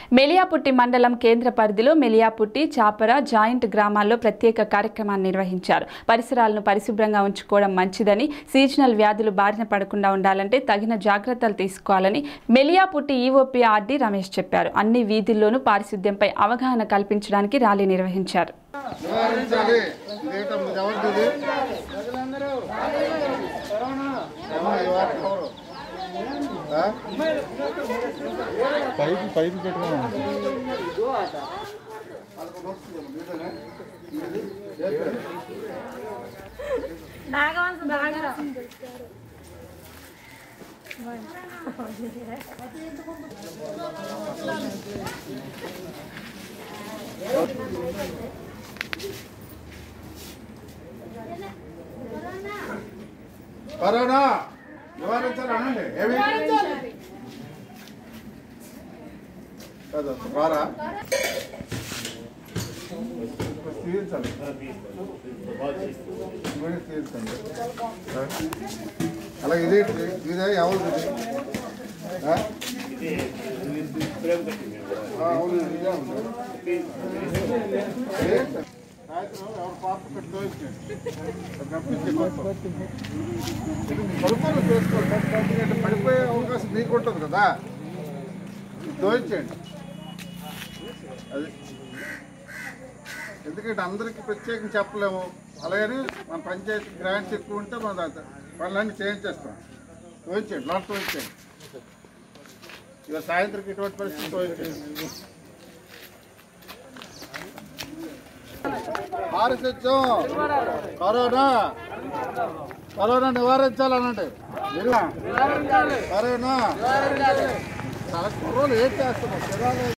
మెలియాపుట్టి మండలం కేంద్ర పరిధిలో మెలియాపుట్టి చాపర జాయింట్ గ్రామాల్లో ప్రత్యేక కార్యక్రమాన్ని నిర్వహించారు పరిసరాలను పరిశుభ్రంగా ఉంచుకోవడం మంచిదని సీజనల్ వ్యాధులు బారిన పడకుండా ఉండాలంటే తగిన జాగ్రత్తలు తీసుకోవాలని మెలియాపుట్టి ఈఓపీ ఆర్డి రమేష్ చెప్పారు అన్ని వీధుల్లోనూ పారిశుద్ధ్యంపై అవగాహన కల్పించడానికి ర్యాలీ నిర్వహించారు నివారించాలి ఇదేంటమ్మా ఎవరిది ఏమో ఈ వాటి ఎవరు? ఆ? పైపు పైపు పెట్టుకున్నాం కరోనా నివారించాలి అనండి ఏమి కాదు రారా తీయించాలి ఇవన్నీ తీయించండి ఆ? అలాగే ఇదేంటి ఇదే ఎవరిది ఆ? ఆ, అవును ఇదే ఉంది ఏంటి? సాయంత్రం ఎవరు పాప పెట్టి దోయించండి. పంపించి మొత్తం. కొనుగోలు చేసుకోండి ఎందుకంటే పడిపోయే అవకాశం మీకు ఉంటుంది కదా ఇది దోయించండి అది ఎందుకంటే అందరికీ ప్రత్యేకంగా చెప్పలేము అలాగని మన పంచాయతీ గ్రాంట్స్ ఎక్కువ ఉంటే మన దాంట్లో పనులన్నీ చేయించేస్తాం తోయించండి లోటు తోయించండి ఇక సాయంత్రం ఇటువంటి పరిస్థితి తోయించండి పారిశుద్ధ్యం కరోనా కరోనా నివారించాలనండి మీరు కరోనా చాలా కుర్రోలు ఏం చేస్తున్నారు